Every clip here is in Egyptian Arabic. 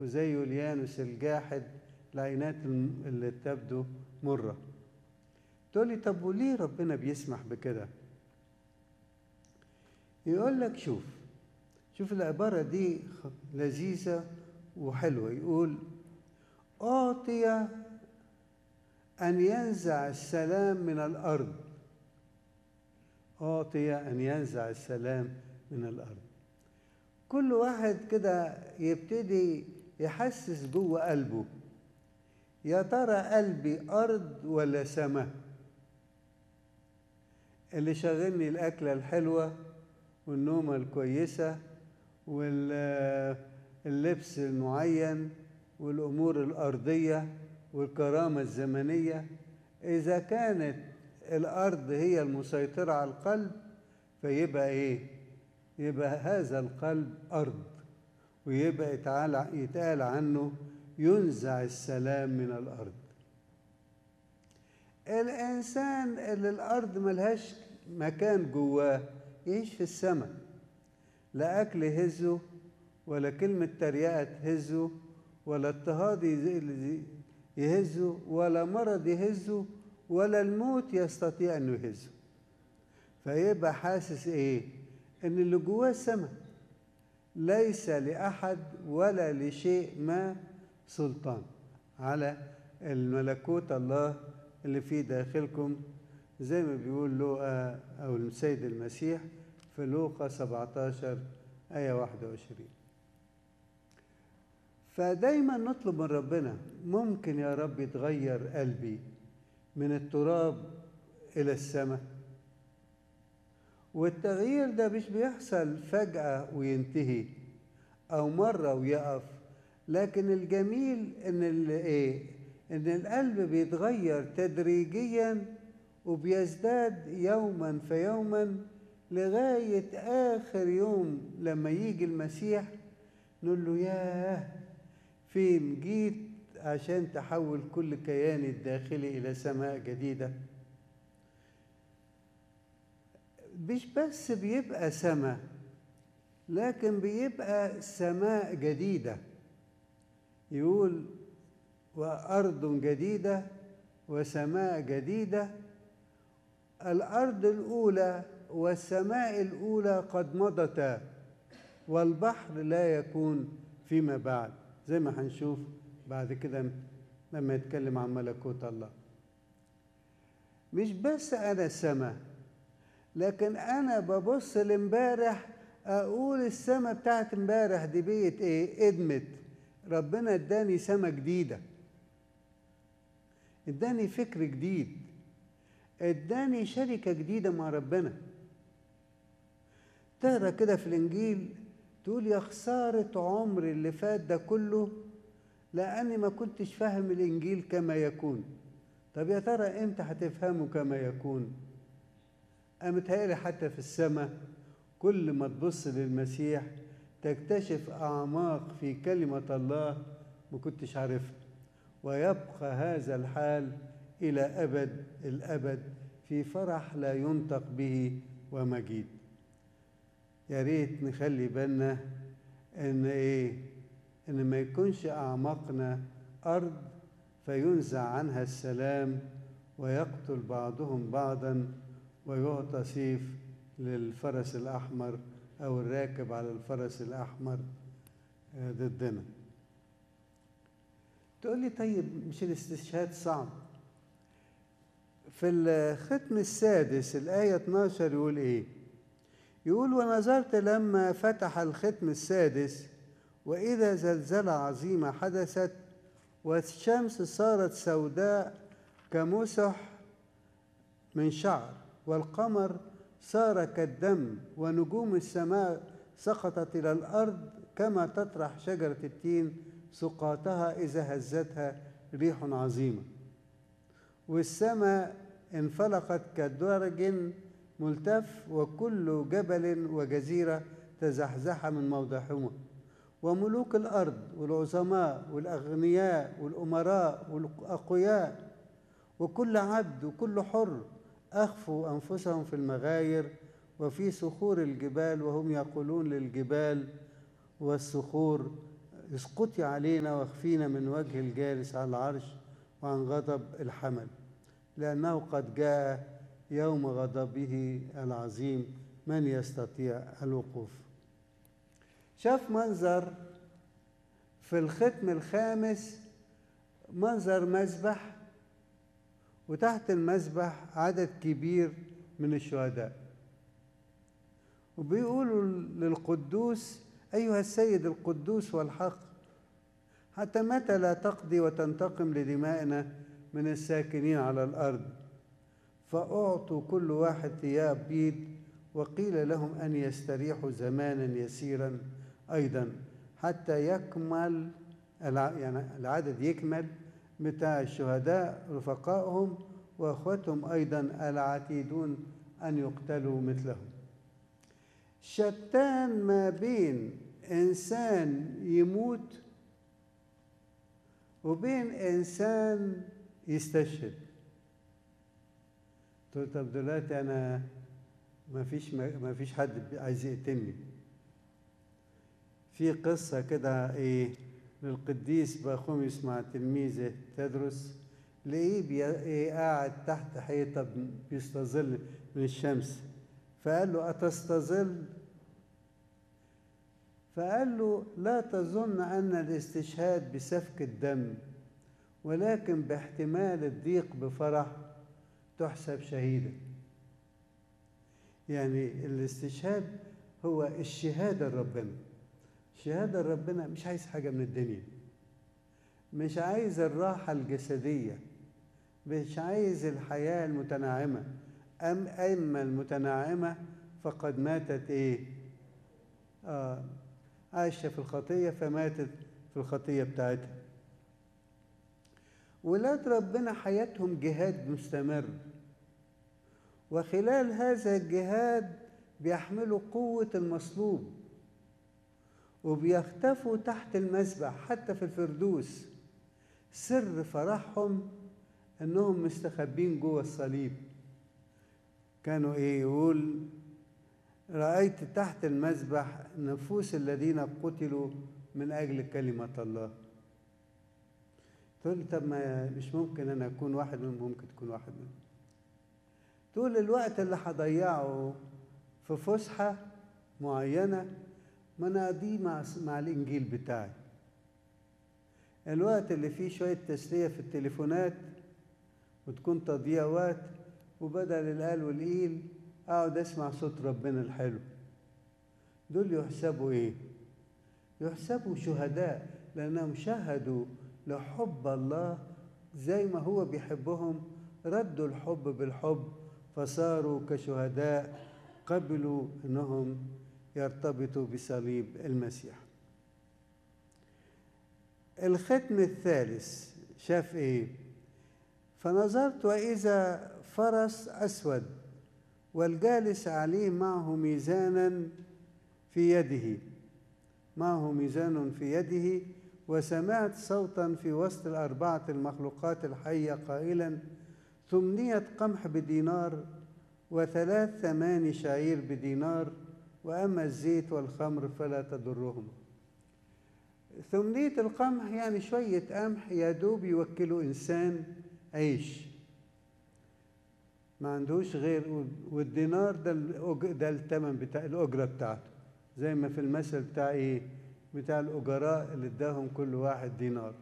وزي يوليانوس الجاحد العينات الم- اللي تبدو مرة تقول لي طب وليه ربنا بيسمح بكده يقول لك شوف شوف العبارة دي خ- لذيذة وحلوة يقول أعطي أن ينزع السلام من الأرض أعطي أن ينزع السلام من الأرض كل واحد كده يبتدي يحسس جوه قلبه يا ترى قلبي أرض ولا سماء اللي شاغلني الأكلة الحلوة والنومة الكويسة واللبس المعين والأمور الأرضية والكرامة الزمنية إذا كانت الأرض هي المسيطرة على القلب فيبقى إيه؟ يبقى هذا القلب أرض ويبقى يتعال يتقال عنه ينزع السلام من الأرض الإنسان اللي الأرض ملهاش مكان جواه يعيش في السماء لا أكل يهزه ولا كلمة تريقة تهزه ولا اضطهاد يز- يهزه ولا مرض يهزه ولا الموت يستطيع أنه يهزه فيبقى حاسس إيه؟ إن اللي جواه السماء ليس لأحد ولا لشيء ما سلطان على الملكوت الله اللي في داخلكم زي ما بيقول لوقا أو السيد المسيح في لوقا 17 آية 21 فدايما نطلب من ربنا ممكن يا رب يتغير قلبي من التراب إلى السماء والتغيير ده مش بيحصل فجأة وينتهي أو مرة ويقف لكن الجميل إن ال- إيه؟ إن القلب بيتغير تدريجيا وبيزداد يوما فيوما لغاية آخر يوم لما يجي المسيح نقول له ياه فين جيت عشان تحول كل كياني الداخلي إلى سماء جديدة مش بس بيبقى سماء لكن بيبقى سماء جديدة يقول وأرض جديدة وسماء جديدة الأرض الأولى والسماء الأولى قد مضتا والبحر لا يكون فيما بعد زي ما هنشوف بعد كده لما يتكلم عن ملكوت الله مش بس أنا سماء لكن أنا ببص لامبارح أقول السماء بتاعت امبارح دي بيت إيه؟ ادمت ربنا اداني سماء جديدة اداني فكر جديد اداني شركة جديدة مع ربنا تقرا كده في الانجيل تقول يا خسارة عمري اللي فات ده كله لأني ما كنتش فاهم الإنجيل كما يكون طب يا ترى إمتى هتفهمه كما يكون أنا متهيألي حتى في السماء كل ما تبص للمسيح تكتشف أعماق في كلمة الله ما كنتش عارفها ويبقى هذا الحال إلى أبد الأبد في فرح لا ينطق به ومجيد يا ريت نخلي بالنا ان ايه ان ما يكونش اعماقنا ارض فينزع عنها السلام ويقتل بعضهم بعضا ويعطى سيف للفرس الاحمر او الراكب على الفرس الاحمر آه، ضدنا تقول لي طيب مش الاستشهاد صعب في الختم السادس الآية 12 يقول إيه؟ يقول ونظرت لما فتح الختم السادس وإذا زلزلة عظيمة حدثت والشمس صارت سوداء كمسح من شعر والقمر صار كالدم ونجوم السماء سقطت إلى الأرض كما تطرح شجرة التين سقاطها إذا هزتها ريح عظيمة والسماء انفلقت كدرج ملتف وكل جبل وجزيرة تزحزح من موضعهما وملوك الأرض والعظماء والأغنياء والأمراء والأقوياء وكل عبد وكل حر أخفوا أنفسهم في المغاير وفي صخور الجبال وهم يقولون للجبال والصخور اسقطي علينا واخفينا من وجه الجالس على العرش وعن غضب الحمل لأنه قد جاء يوم غضبه العظيم من يستطيع الوقوف شاف منظر في الختم الخامس منظر مذبح وتحت المذبح عدد كبير من الشهداء وبيقولوا للقدوس أيها السيد القدوس والحق حتى متى لا تقضي وتنتقم لدمائنا من الساكنين على الأرض فأعطوا كل واحد ثياب بيض وقيل لهم أن يستريحوا زمانا يسيرا أيضا حتى يكمل يعني العدد يكمل بتاع الشهداء رفقائهم واخوتهم ايضا العتيدون ان يقتلوا مثلهم شتان ما بين انسان يموت وبين انسان يستشهد قلت طب دلوقتي انا ما فيش ما فيش حد عايز يقتلني في قصه كده ايه للقديس باخوميوس مع تلميذه تدرس لقيه بي... إيه قاعد تحت حيطة بيستظل من الشمس فقال له أتستظل فقال له لا تظن أن الاستشهاد بسفك الدم ولكن باحتمال الضيق بفرح تحسب شهيدا يعني الاستشهاد هو الشهادة لربنا شهادة ربنا مش عايز حاجة من الدنيا مش عايز الراحة الجسدية مش عايز الحياة المتناعمة أم أما المتناعمة فقد ماتت إيه؟ آه عايشة في الخطية فماتت في الخطية بتاعتها ولاد ربنا حياتهم جهاد مستمر وخلال هذا الجهاد بيحملوا قوة المصلوب وبيختفوا تحت المسبح حتى في الفردوس سر فرحهم انهم مستخبين جوه الصليب كانوا ايه يقول رايت تحت المسبح نفوس الذين قتلوا من اجل كلمه الله تقول طب ما مش ممكن انا اكون واحد منهم ممكن تكون واحد منهم تقول الوقت اللي هضيعه في فسحه معينه ما انا دي مع مع الانجيل بتاعي الوقت اللي فيه شويه تسليه في التليفونات وتكون تضييع وقت وبدل القال والقيل اقعد اسمع صوت ربنا الحلو دول يحسبوا ايه يحسبوا شهداء لانهم شهدوا لحب الله زي ما هو بيحبهم ردوا الحب بالحب فصاروا كشهداء قبلوا انهم يرتبطوا بصليب المسيح الختم الثالث شاف ايه فنظرت واذا فرس اسود والجالس عليه معه ميزانا في يده معه ميزان في يده وسمعت صوتا في وسط الأربعة المخلوقات الحية قائلا ثمنية قمح بدينار وثلاث ثمان شعير بدينار وأما الزيت والخمر فلا تضرهم ثمنية القمح يعني شوية قمح يا دوب يوكلوا إنسان عيش ما عندوش غير والدينار ده ده الثمن بتاع الأجرة بتاعته زي ما في المثل بتاع إيه بتاع الأجراء اللي اداهم كل واحد دينار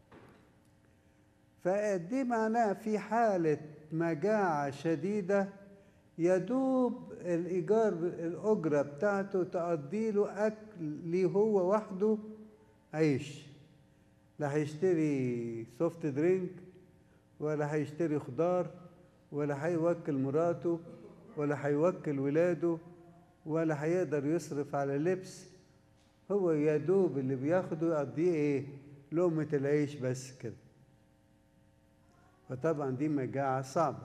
فدي معناه في حالة مجاعة شديدة يدوب الإيجار الأجرة بتاعته تقضي له أكل ليه هو وحده عيش لا هيشتري سوفت درينك ولا هيشتري خضار ولا هيوكل مراته ولا هيوكل ولاده ولا هيقدر يصرف على لبس هو يا دوب اللي بياخده يقضيه ايه لقمة العيش بس كده فطبعا دي مجاعة صعبة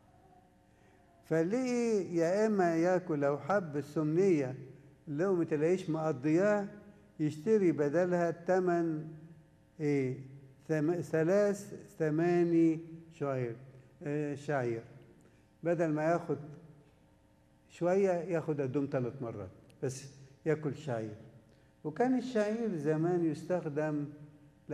فليه يا اما ياكل لو حب السمنية لقمة العيش مقضياه يشتري بدلها تمن ايه ثم... ثلاث ثماني شعير آه شعير بدل ما ياخد شوية ياخد قدهم ثلاث مرات بس ياكل شعير وكان الشعير زمان يستخدم